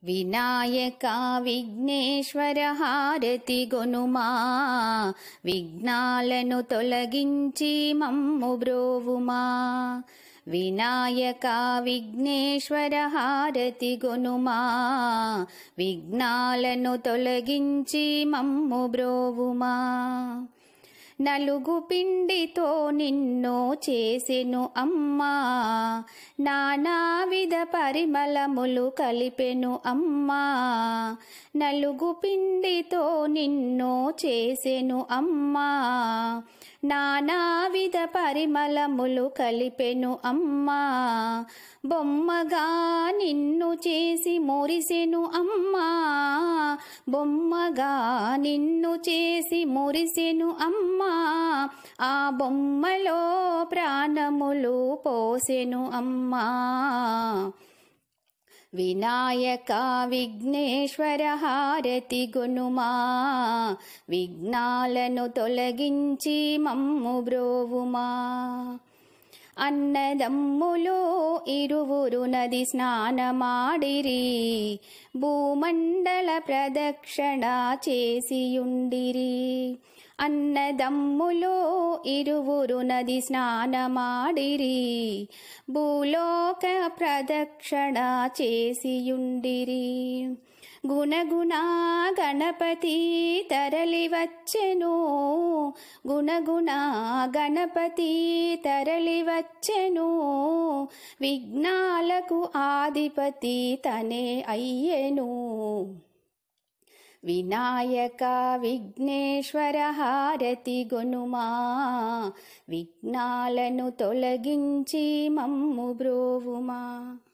వినాయక విఘ్నేశ్వర హారతి గొనుమా విఘ్నాలను తొలగించి మమ్ము బ్రోవుమా వినాయక విఘ్నేశ్వర హారతి గొనుమా విఘ్నాలను తొలగించి మమ్ము బ్రోవుమా నలుగు పిండితో నిన్నో చేసెను అమ్మా నానావిధ పరిమళములు కలిపెను అమ్మా నలుగు పిండితో నిన్నో చేసెను అమ్మా నానావిధ పరిమళములు కలిపెను అమ్మా బొమ్మగా నిన్ను చేసి మురిసెను అమ్మా బొమ్మగా నిన్ను చేసి మురిసెను అమ్మా ఆ బొమ్మలో ప్రాణములు పోసెను అమ్మా వినాయక విఘ్నేశ్వర హారతి గునుమా విఘ్నాలను తొలగించి మమ్ము బ్రోవుమా అన్నదమ్ములు ఇరువురు నది స్నానమాడిరి భూమండల ప్రదక్షిణ చేసియుండిరి అన్నదమ్ములు ఇరువురు నది స్నానమాడిరి భూలోక ప్రదక్షిణ చేసియుండిరి గుణగుణ గణపతి తరలి వచ్చెను గుణగుణ గణపతి తరలి వచ్చెను విఘ్నాలకు ఆధిపతి తనే అయ్యెను వినాయక విఘ్నేశ్వర హారతి గొనుమా విఘ్నాలను తొలగించి మమ్ము బ్రోవుమా